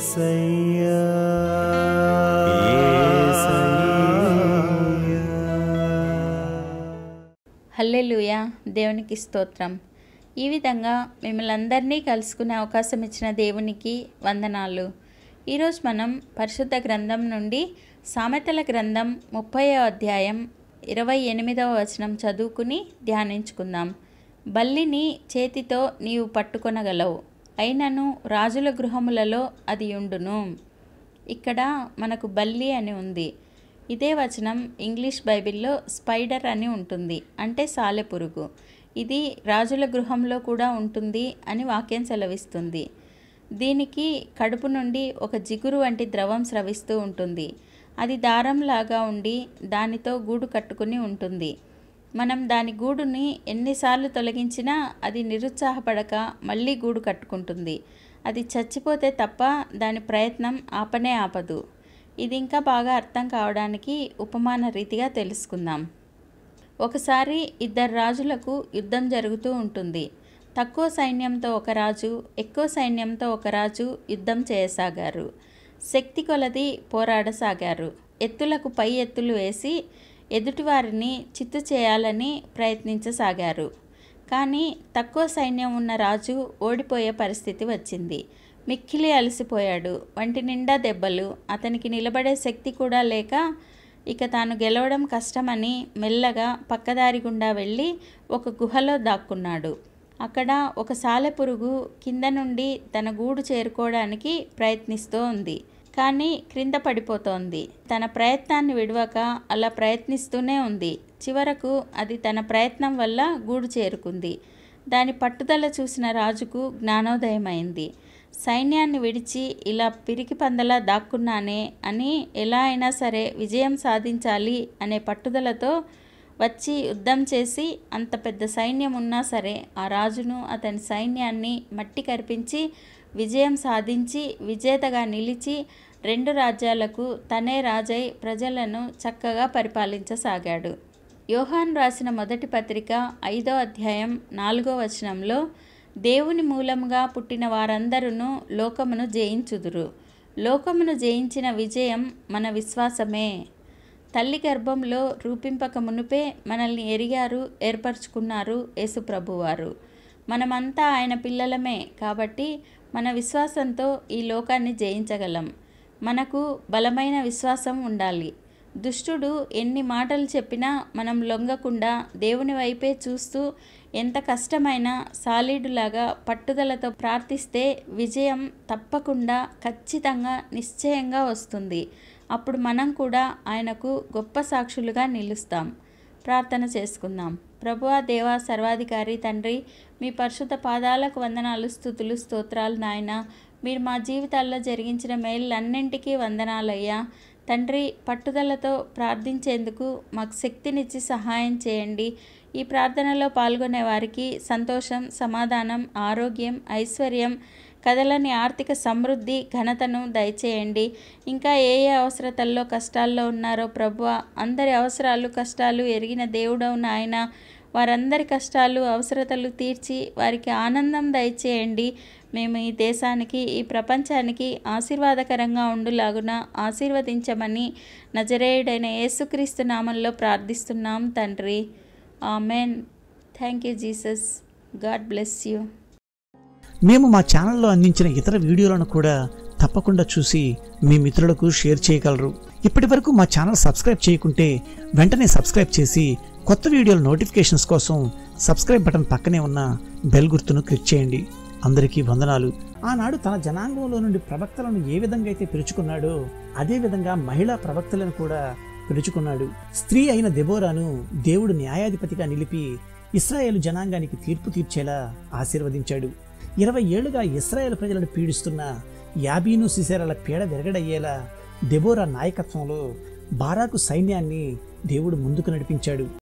యేసయ్యా హల్లెలూయా దేవునికి స్తోత్రం ఈ విధంగా మిమ్మల్ని అందరినీ కలుసుకునే అవకాశం ఇచ్చిన దేవునికి వందనాలు ఈరోజు మనం పరిశుద్ధ గ్రంథం నుండి సామెతల గ్రంథం ముప్పయో అధ్యాయం ఇరవై ఎనిమిదవ వచనం చదువుకుని ధ్యానించుకుందాం బల్లిని చేతితో నీవు పట్టుకొనగలవు అయినను రాజుల గృహములలో అది ఉండును ఇక్కడ మనకు బల్లి అని ఉంది ఇదే వచనం ఇంగ్లీష్ బైబిల్లో స్పైడర్ అని ఉంటుంది అంటే సాలెపురుగు ఇది రాజుల గృహంలో కూడా ఉంటుంది అని వాక్యం సెలవిస్తుంది దీనికి కడుపు నుండి ఒక జిగురు వంటి ద్రవం స్రవిస్తూ ఉంటుంది అది దారంలాగా ఉండి దానితో గూడు కట్టుకుని ఉంటుంది మనం దాని గూడుని ఎన్నిసార్లు తొలగించినా అది నిరుత్సాహపడక మళ్ళీ గూడు కట్టుకుంటుంది అది చచ్చిపోతే తప్ప దాని ప్రయత్నం ఆపనే ఆపదు ఇది ఇంకా బాగా అర్థం కావడానికి ఉపమాన రీతిగా తెలుసుకుందాం ఒకసారి ఇద్దరు రాజులకు యుద్ధం జరుగుతూ ఉంటుంది తక్కువ సైన్యంతో ఒక రాజు ఎక్కువ సైన్యంతో ఒక రాజు యుద్ధం చేయసాగారు శక్తి కొలది పోరాడసాగారు ఎత్తులకు పై ఎత్తులు వేసి ఎదుటివారిని చిత్తు చేయాలని ప్రయత్నించసాగారు కానీ తక్కువ సైన్యం ఉన్న రాజు ఓడిపోయే పరిస్థితి వచ్చింది మిక్కిలి అలసిపోయాడు వంటి నిండా దెబ్బలు అతనికి నిలబడే శక్తి కూడా లేక ఇక తాను గెలవడం కష్టమని మెల్లగా పక్కదారి గుండా వెళ్ళి ఒక గుహలో దాక్కున్నాడు అక్కడ ఒక సాలెపురుగు కింద నుండి తన గూడు చేరుకోవడానికి ప్రయత్నిస్తూ ఉంది కానీ క్రింద పడిపోతోంది తన ప్రయత్నాన్ని విడవక అలా ప్రయత్నిస్తూనే ఉంది చివరకు అది తన ప్రయత్నం వల్ల గూడు చేరుకుంది దాని పట్టుదల చూసిన రాజుకు జ్ఞానోదయమైంది సైన్యాన్ని విడిచి ఇలా పిరికి పందలా దాక్కున్నానే అని ఎలా అయినా సరే విజయం సాధించాలి అనే పట్టుదలతో వచ్చి యుద్ధం చేసి అంత పెద్ద సైన్యం ఉన్నా సరే ఆ రాజును అతని సైన్యాన్ని మట్టి కరిపించి విజయం సాధించి విజేతగా నిలిచి రెండు రాజ్యాలకు తనే రాజై ప్రజలను చక్కగా పరిపాలించసాగాడు యోహాన్ రాసిన మొదటి పత్రిక ఐదో అధ్యాయం నాలుగో వచనంలో దేవుని మూలంగా పుట్టిన వారందరూ లోకమును జయించుదురు లోకమును జయించిన విజయం మన విశ్వాసమే తల్లి గర్భంలో రూపింపక మునుపే మనల్ని ఎరిగారు ఏర్పరచుకున్నారు యేసుప్రభువారు మనమంతా ఆయన పిల్లలమే కాబట్టి మన విశ్వాసంతో ఈ లోకాన్ని జయించగలం మనకు బలమైన విశ్వాసం ఉండాలి దుష్టుడు ఎన్ని మాటలు చెప్పినా మనం లొంగకుండా దేవుని వైపే చూస్తూ ఎంత కష్టమైనా సాలీడులాగా పట్టుదలతో ప్రార్థిస్తే విజయం తప్పకుండా ఖచ్చితంగా నిశ్చయంగా వస్తుంది అప్పుడు మనం కూడా ఆయనకు గొప్ప సాక్షులుగా నిలుస్తాం ప్రార్థన చేసుకుందాం ప్రభువా దేవా సర్వాధికారి తండ్రి మీ పరిశుద్ధ పాదాలకు వందనాలు స్థుతులు స్తోత్రాలు నాయన మీరు మా జీవితాల్లో జరిగించిన మేళ్ళన్నింటికీ వందనాలయ్యా తండ్రి పట్టుదలతో ప్రార్థించేందుకు మాకు శక్తినిచ్చి సహాయం చేయండి ఈ ప్రార్థనలో పాల్గొనే వారికి సంతోషం సమాధానం ఆరోగ్యం ఐశ్వర్యం కదలని ఆర్థిక సమృద్ధి ఘనతను దయచేయండి ఇంకా ఏ ఏ అవసరతల్లో కష్టాల్లో ఉన్నారో ప్రభువ అందరి అవసరాలు కష్టాలు ఎరిగిన దేవుడవు నాయన వారందరి కష్టాలు అవసరతలు తీర్చి వారికి ఆనందం దయచేయండి మేము ఈ దేశానికి ఈ ప్రపంచానికి ఆశీర్వాదకరంగా ఉండులాగున ఆశీర్వదించమని నజరేయుడైన యేసుక్రీస్తు నామంలో ప్రార్థిస్తున్నాం తండ్రి amen thank you Jesus God bless you మేము మా ఛానల్లో అందించిన ఇతర వీడియోలను కూడా తప్పకుండా చూసి మీ మిత్రులకు షేర్ చేయగలరు ఇప్పటి వరకు మా ఛానల్ సబ్స్క్రైబ్ చేయకుంటే వెంటనే సబ్స్క్రైబ్ చేసి కొత్త వీడియోల నోటిఫికేషన్స్ కోసం సబ్స్క్రైబ్ బటన్ పక్కనే ఉన్న బెల్ గుర్తును క్లిక్ చేయండి అందరికీ వందనాలు ఆనాడు తన జనాంగంలో నుండి ప్రవక్తలను ఏ విధంగా అయితే పిలుచుకున్నాడో అదే విధంగా మహిళా ప్రవక్తలను కూడా పిలుచుకున్నాడు స్త్రీ అయిన దెబోరాను దేవుడు న్యాయాధిపతిగా నిలిపి ఇస్రాయేలు జనాంగానికి తీర్పు తీర్చేలా ఆశీర్వదించాడు ఇరవై ఏళ్లుగా ఇస్రాయేల్ ప్రజలను పీడిస్తున్న యాబీను సిసేరాల పీడ విరగడయ్యేలా దెబోరా నాయకత్వంలో బారాకు సైన్యాన్ని దేవుడు ముందుకు నడిపించాడు